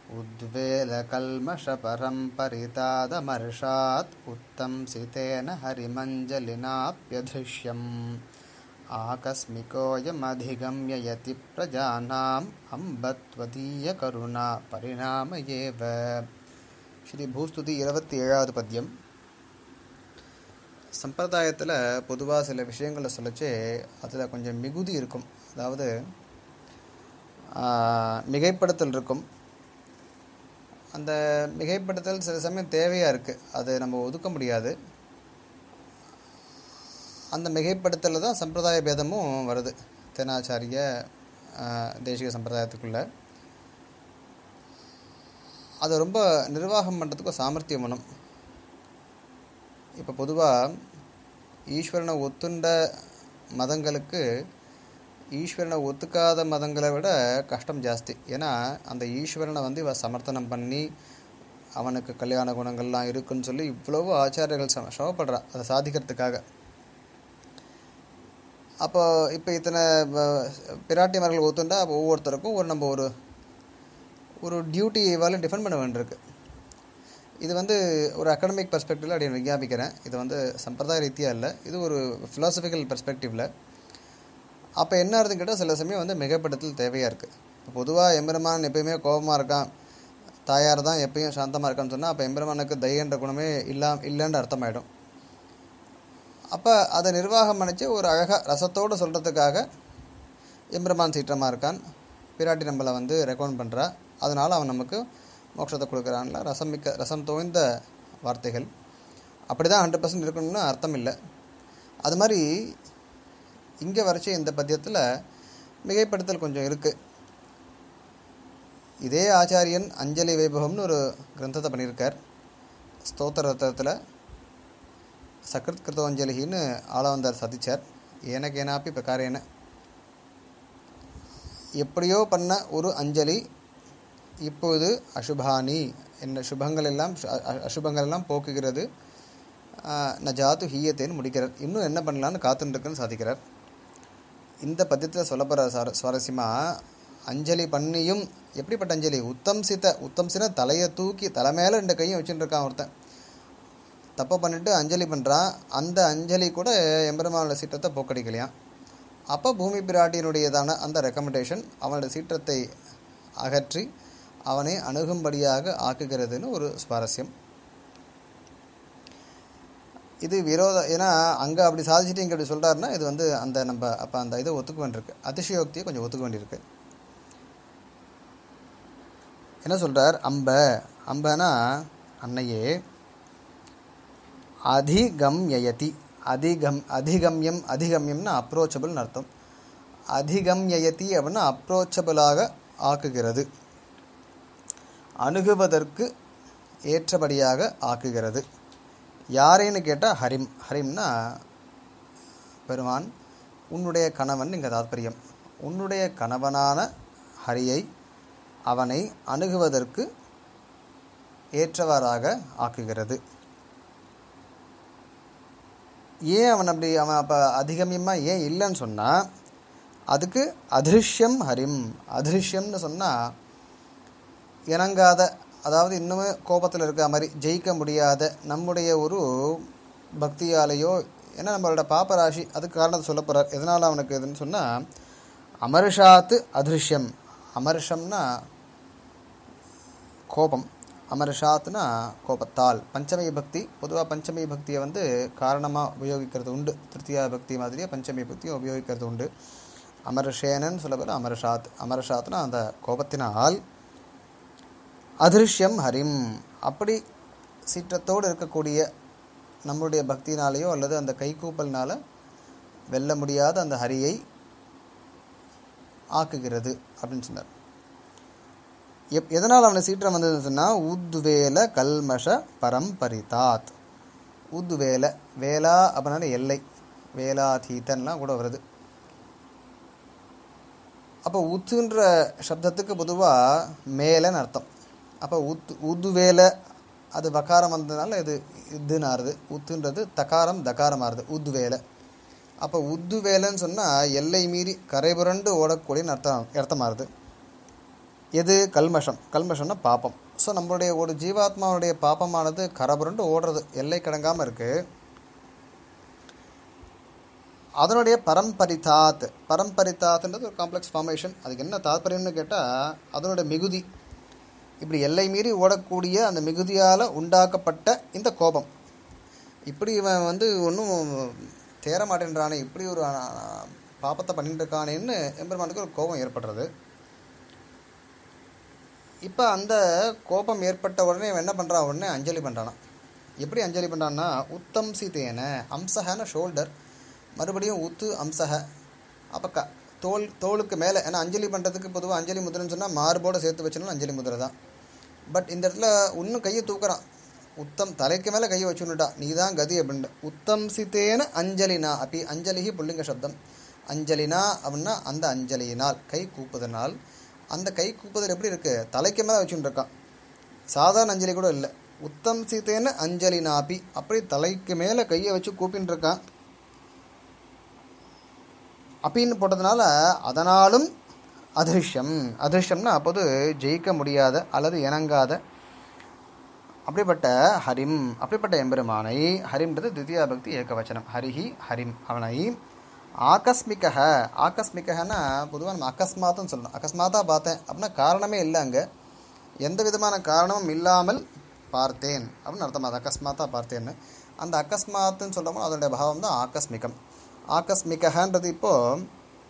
उद्वेलकल्मषपरं परितादमर्षात् उत्तंसितेन हरिमञ्जलिनाप्यधृश्यम् आकस्मिकोऽयमधिगम्य यति प्रजानाम् अम्ब त्वदीयकरुणा परिणाम एव ஸ்ரீ பூஸ்துதி இருபத்தி ஏழாவது பத்தியம் சம்பிரதாயத்தில் பொதுவாக சில விஷயங்களை சொல்லச்சே அதில் கொஞ்சம் மிகுதி இருக்கும் அதாவது ஆஹ், மிகைப்படுத்தல் இருக்கும் அந்த மிகைப்படுத்தல் சில சமயம் தேவையாக இருக்குது அது நம்ம ஒதுக்க முடியாது அந்த மிகைப்படுத்தலில் தான் சம்பிரதாய பேதமும் வருது தெனாச்சாரிய ஆஹ், தேசிக சம்பிரதாயத்துக்குள்ள அதை ரொம்ப நிர்வாகம் பண்ணுறதுக்கு சாமர்த்தியம் வேணும் இப்போ பொதுவாக ஈஸ்வரனை ஒத்துண்ட மதங்களுக்கு ஈஸ்வரனை ஒத்துக்காத மதங்களை விட கஷ்டம் ஜாஸ்தி ஏன்னா அந்த ஈஸ்வரனை வந்து இவ சமர்த்தனம் பண்ணி அவனுக்கு கல்யாண குணங்கள்லாம் இருக்குன்னு சொல்லி இவ்வளவு ஆச்சாரியர்கள் சம சிரமப்படுறா அதை சாதிக்கிறதுக்காக அப்போ இப்போ இத்தனை வ- பிராட்டிமார்கள் ஒத்துண்டா அப்போ ஒவ்வொருத்தருக்கும் ஒரு நம்ம ஒரு ஒரு டியூட்டி இவாலும் டிஃபெண்ட் பண்ண வேண்டியிருக்கு இது வந்து ஒரு அகடமிக் பெர்ஸ்பெக்டிவில் அப்படி விஞ்ஞாபிக்கிறேன் இது வந்து சம்பிரதாய ரீதியாக இல்லை இது ஒரு ஃபிலாசபிக்கல் பெர்ஸ்பெக்டிவில் அப்போ என்ன ஆகுதுன்னு கேட்டால் சில சமயம் வந்து மிகப்படுத்தல் தேவையாக இருக்குது இப்போ பொதுவாக எம்பெருமான் எப்பயுமே கோபமாக இருக்கான் தாயார் தான் எப்பயும் சாந்தமாக இருக்கான்னு சொன்னால் அப்போ எம்பெருமானுக்கு தயன்ற குணமே இல்லா இல்லைன்ற அர்த்தமாயிடும் அப்போ அதை நிர்வாகம் பண்ணிச்சு ஒரு அழகாக ரசத்தோடு சொல்கிறதுக்காக எம்பெருமான் சீற்றமாக இருக்கான் பிராட்டி நம்மளை வந்து ரெக்கமெண்ட் பண்ணுறா அதனால் அவன் நமக்கு மோட்சத்தை கொடுக்குறான்ல ரசம் மிக்க ரசம் தோய்ந்த வார்த்தைகள் அப்படி தான் ஹண்ட்ரட் பர்சன்ட் இருக்கணும்னு அர்த்தம் இல்லை அது மாதிரி இங்கே வரைச்ச இந்த பத்தியத்தில் மிகைப்படுத்தல் கொஞ்சம் இருக்குது இதே ஆச்சாரியன் அஞ்சலி வைபவம்னு ஒரு கிரந்தத்தை பண்ணியிருக்கார் ஸ்தோத்திர ரத்தத்தில் சக்ரத் கிருத்தோஞ்சலின்னு ஆளவந்தார் சதிச்சார் ஏனக்கேனாப்பி பிரகாரேன எப்படியோ பண்ண ஒரு அஞ்சலி இப்போது அசுபானி என்ன சுபங்கள் எல்லாம் அ- அ- அசுபங்கள் எல்லாம் போக்குகிறது ஆஹ், ந ஜாத்து ஹீயத்தேன்னு முடிக்கிறார் இன்னும் என்ன பண்ணலான்னு காத்துட்டுருக்குன்னு சாதிக்கிறார் இந்த பத்தியத்தில் சொல்லப்படுற சுவார சுவாரஸ்யமாக அஞ்சலி பண்ணியும் எப்படிப்பட்ட அஞ்சலி உத்தம்சித்த உத்தம்சின தலையை தூக்கி தலை மேலே ரெண்டு கையும் வச்சுட்டு இருக்கான் ஒருத்தன் தப்பை பண்ணிட்டு அஞ்சலி பண்ணுறான் அந்த அஞ்சலி கூட எம்பெருமானோட சீற்றத்தை போக்கடிக்கலையாம் அப்போ பூமி பிராட்டியினுடையதான அந்த ரெக்கமெண்டேஷன் அவனோட சீற்றத்தை அகற்றி அவனை அணுகும்படியாக ஆக்குகிறதுன்னு ஒரு சுவாரஸ்யம் இது விரோத ஏன்னா அங்கே அப்படி சாதிச்சுட்டு இங்கே அப்படி சொல்கிறாருன்னா இது வந்து அந்த நம்ம அப்போ அந்த இதை ஒத்துக்க வேண்டியிருக்கு அதிசயோக்தியை கொஞ்சம் ஒத்துக்க வேண்டியிருக்கு என்ன சொல்கிறார் அம்ப அம்பனா அன்னையே அதிகம்யயதி அதிகம் அதிகம்யம் அதிகம்யம்னா அப்ரோச்சபிள்னு அர்த்தம் அதிகம்யயதி அப்படின்னா அப்ரோச்சபிளாக ஆக்குகிறது அணுகுவதற்கு ஏற்றபடியாக ஆக்குகிறது யாரேன்னு கேட்டால் ஹரிம் ஹரிம்னா பெருமான் உன்னுடைய கணவன் இங்கே தாத்பரியம் உன்னுடைய கணவனான ஹரியை அவனை அணுகுவதற்கு ஏற்றவாறாக ஆக்குகிறது ஏன் அவன் அப்படி அவன் அப்போ அதிகமியமாக ஏன் இல்லைன்னு சொன்னால் அதுக்கு அதிருஷ்யம் ஹரிம் அதிருஷ்யம்னு சொன்னால் இணங்காத அதாவது இன்னுமே கோபத்தில் இருக்க மாதிரி ஜெயிக்க முடியாத நம்முடைய ஒரு பக்தியாலேயோ ஏன்னா நம்மளோட பாப்பராசி அதுக்கு காரணத்தை சொல்ல போகிறார் எதனால் அவனுக்கு இதுன்னு சொன்னால் அமர்ஷாத்து அதிருஷ்யம் அமர்ஷம்னா கோபம் அமர்ஷாத்னா கோபத்தால் பஞ்சமி பக்தி பொதுவாக பஞ்சமி பக்தியை வந்து காரணமாக உபயோகிக்கிறது உண்டு திருத்தியா பக்தி மாதிரியே பஞ்சமி பக்தியும் உபயோகிக்கிறது உண்டு அமர்ஷேனன்னு சொல்ல பேர் அமர்ஷாத் அமர்ஷாத்னா அந்த கோபத்தினால் அதிருஷ்யம் ஹரிம் அப்படி சீற்றத்தோடு இருக்கக்கூடிய நம்மளுடைய பக்தினாலேயோ அல்லது அந்த கைகூப்பல்னால வெல்ல முடியாத அந்த ஹரியை ஆக்குகிறது அப்படின்னு சொன்னார் எப் எதனால் அவனை சீற்றம் வந்ததுன்னு சொன்னால் உத்வேல கல்மஷ பரம்பரிதாத் உத்வேல வேலா அப்படின்னா எல்லை வேலாதீதன்லாம் கூட வருது அப்போ உத்துன்ற சப்தத்துக்கு பொதுவாக மேலேன்னு அர்த்தம் அப்போ உத் உத்வேல அது வக்காரம் வந்ததுனால இது இதுன்னு ஆறுது உத்துன்றது தகாரம் தகாரம் ஆறுது உத்வேல அப்போ உத்து வேலைன்னு சொன்னால் எல்லை மீறி கரை புரண்டு ஓடக்கூடியன்னு அர்த்தம் அர்த்தமாகுது எது கல்மஷம் கல்மஷம்னா பாப்பம் ஸோ நம்மளுடைய ஒரு ஜீவாத்மாவுடைய பாப்பமானது கரபுரண்டு ஓடுறது எல்லை கடங்காமல் இருக்குது அதனுடைய பரம்பரிதாத் பரம்பரிதாத்ன்றது ஒரு காம்ப்ளெக்ஸ் ஃபார்மேஷன் அதுக்கு என்ன தாத்பரியம்னு கேட்டால் அதனுடைய மிகுதி இப்படி எல்லை மீறி ஓடக்கூடிய அந்த மிகுதியால் உண்டாக்கப்பட்ட இந்த கோபம் இப்படி இவன் வந்து ஒன்றும் தேர மாட்டேன்றானே இப்படி ஒரு ஆ, பாப்பத்தை பண்ணிட்டு இருக்கானேன்னு எம்பெருமானுக்கு ஒரு கோபம் ஏற்படுறது இப்போ அந்த கோபம் ஏற்பட்ட உடனே இவன் என்ன பண்ணுறான் உடனே அஞ்சலி பண்ணுறானா எப்படி அஞ்சலி பண்ணுறான்னா உத்தம் சீதேன அம்சகன ஷோல்டர் மறுபடியும் உத்து அம்சக அப்போ க தோல் தோலுக்கு மேலே ஏன்னா அஞ்சலி பண்ணுறதுக்கு பொதுவாக அஞ்சலி முதிரைன்னு சொன்னால் மார்போடு சேர்த்து வச்சோம்னா அஞ்சலி முதிரை தான் பட் இந்த இடத்துல இன்னும் கையை தூக்குறான் உத்தம் தலைக்கு மேலே கையை வச்சுன்னுட்டா நீ தான் கதி அப்படின்ட்டு உத்தம் சித்தேன அஞ்சலினா அப்படி அஞ்சலிஹி புல்லிங்க சப்தம் அஞ்சலினா அப்படின்னா அந்த அஞ்சலியினால் கை கூப்புதனால் அந்த கை கூப்புதல் எப்படி இருக்கு தலைக்கு மேலே வச்சுட்டு இருக்கான் சாதாரண அஞ்சலி கூட இல்லை உத்தம் சீத்தேன அஞ்சலினாபி அப்படி தலைக்கு மேலே கையை வச்சு கூப்பின்னு இருக்கான் அப்படின்னு போட்டதுனால அதனாலும் அதிருஷ்யம் அதிருஷ்யம்னா அப்போது ஜெயிக்க முடியாத அல்லது இணங்காத அப்படிப்பட்ட ஹரிம் அப்படிப்பட்ட எம்பெருமானை ஹரிம்ன்றது தித்தியா பக்தி ஏகவச்சனம் ஹரிஹி ஹரிம் அவனை ஆகஸ்மிக ஆகஸ்மிகன்னா பொதுவாக நம்ம அகஸ்மாத்துன்னு சொல்லணும் அகஸ்மாத்தா பார்த்தேன் அப்படின்னா காரணமே இல்லை அங்கே எந்த விதமான காரணமும் இல்லாமல் பார்த்தேன் அப்படின்னு அர்த்தம் அது அகஸ்மாத்தா பார்த்தேன்னு அந்த அகஸ்மாத்துன்னு சொல்லும்போது அதனுடைய பாவம் தான் ஆகஸ்மிகம் ஆகஸ்மிகன்றது இப்போது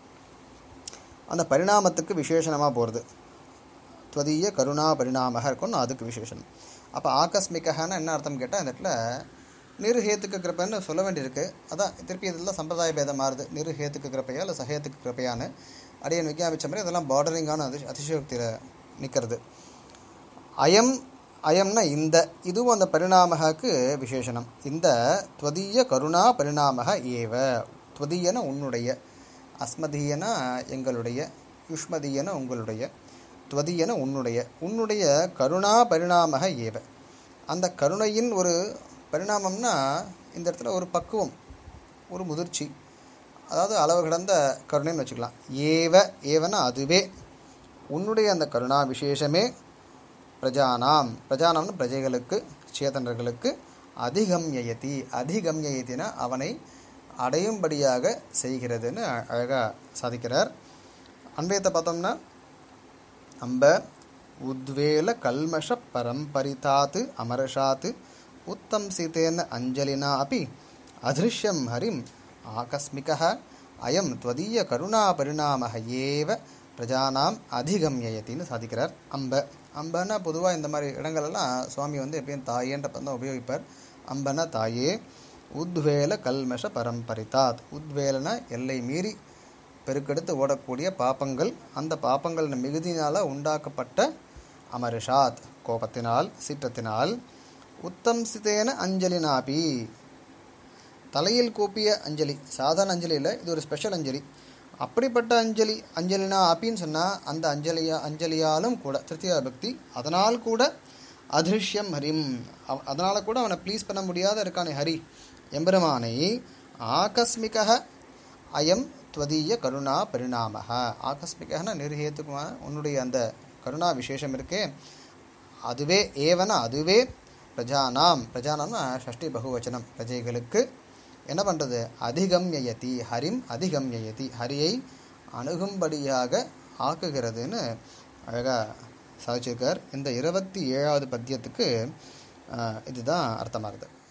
அந்த பரிணாமத்துக்கு விசேஷணமாக போகிறது துவதீய கருணா பரிணாமக இருக்கும்னு அதுக்கு விசேஷம் அப்போ ஆகஸ்மிகன்னா என்ன அர்த்தம் கேட்டால் இந்த இடத்துல நிருஹேத்துக்கு கிருப்பைன்னு சொல்ல வேண்டியிருக்கு அதான் திருப்பி இதெல்லாம் சம்பிரதாய பேதம் மாறுது நிருஹேத்துக்கு கிருப்பையா இல்லை சஹேத்துக்கு கிருப்பையான்னு அடியன் விஞ்ஞாபிச்ச மாதிரி இதெல்லாம் பார்டரிங்கான அதிச அதிசயோக்தியில் நிற்கிறது அயம் அயம்னா இந்த இதுவும் அந்த பரிணாமகக்கு விசேஷனம் இந்த துவதீய கருணா பரிணாமக ஏவ துவதீயன உன்னுடைய அஸ்மதீயனா எங்களுடைய யுஷ்மதீயன உங்களுடைய துவதீயன உன்னுடைய உன்னுடைய கருணா பரிணாமக ஏவ அந்த கருணையின் ஒரு பரிணாமம்னா இந்த இடத்துல ஒரு பக்குவம் ஒரு முதிர்ச்சி அதாவது அளவு கடந்த கருணைன்னு வச்சுக்கலாம் ஏவ ஏவனா அதுவே உன்னுடைய அந்த கருணா விசேஷமே பிரஜானாம் பிரஜானாம்னு பிரஜைகளுக்கு சேதனர்களுக்கு அதிகம்யயதி அதிகம்யயத்தினா அவனை அடையும்படியாக செய்கிறதுன்னு அழகாக சாதிக்கிறார் அன்வயத்தை பார்த்தோம்னா அம்ப உத்வேல கல்மஷ பரம்பரிதாத் அமரஷாத் உத்தம் சீதேன அஞ்சலினா அப்பி அதிருஷ்யம் ஹரிம் ஆகஸ்மிகः அயம் त्वदीय கருணா பரிணாமக ஏவ பிரஜானாம் அதிகம்யயத்தின்னு சாதிக்கிறார் அம்ப அம்பன்னா பொதுவாக இந்த மாதிரி இடங்களெல்லாம் சுவாமி வந்து எப்பயும் தாயேன்ற பதம் தான் உபயோகிப்பார் அம்பனா தாயே உத்வேல கல்மஷ பரம்பரிதாத் உத்வேலனா எல்லை மீறி பெருக்கெடுத்து ஓடக்கூடிய பாப்பங்கள் அந்த பாப்பங்கள் மிகுதியினால் உண்டாக்கப்பட்ட அமரிஷாத் கோபத்தினால் சீற்றத்தினால் உத்தம் சிதேன அஞ்சலினாபி தலையில் கூப்பிய அஞ்சலி சாதாரண அஞ்சலி இல்லை இது ஒரு ஸ்பெஷல் அஞ்சலி அப்படிப்பட்ட அஞ்சலி அஞ்சலினா அப்பின்னு சொன்னால் அந்த அஞ்சலியா அஞ்சலியாலும் கூட திருத்தியா பக்தி அதனால் கூட அதிருஷ்யம் ஹரிம் அவ- அதனால கூட அவனை ப்ளீஸ் பண்ண முடியாத இருக்கானே ஹரி எம்பெருமானை ஆகஸ்மிக அயம் துவதீய கருணா பரிணாமக ஆகஸ்மிகன நிர்ஹேத்துக்குமான உன்னுடைய அந்த கருணா விசேஷம் இருக்கே அதுவே ஏவன அதுவே பிரஜானாம் பிரஜானாம்னா ஷஷ்டி பகுவச்சனம் பிரஜைகளுக்கு என்ன பண்ணுறது அதிகம்யயதி ஹரிம் அதிகம்யயதி ஹரியை அணுகும்படியாக ஆக்குகிறதுன்னு அழகாக சாதிச்சிருக்கார் இந்த இருபத்தி ஏழாவது பத்தியத்துக்கு ஆஹ், இதுதான் அர்த்தமாகுது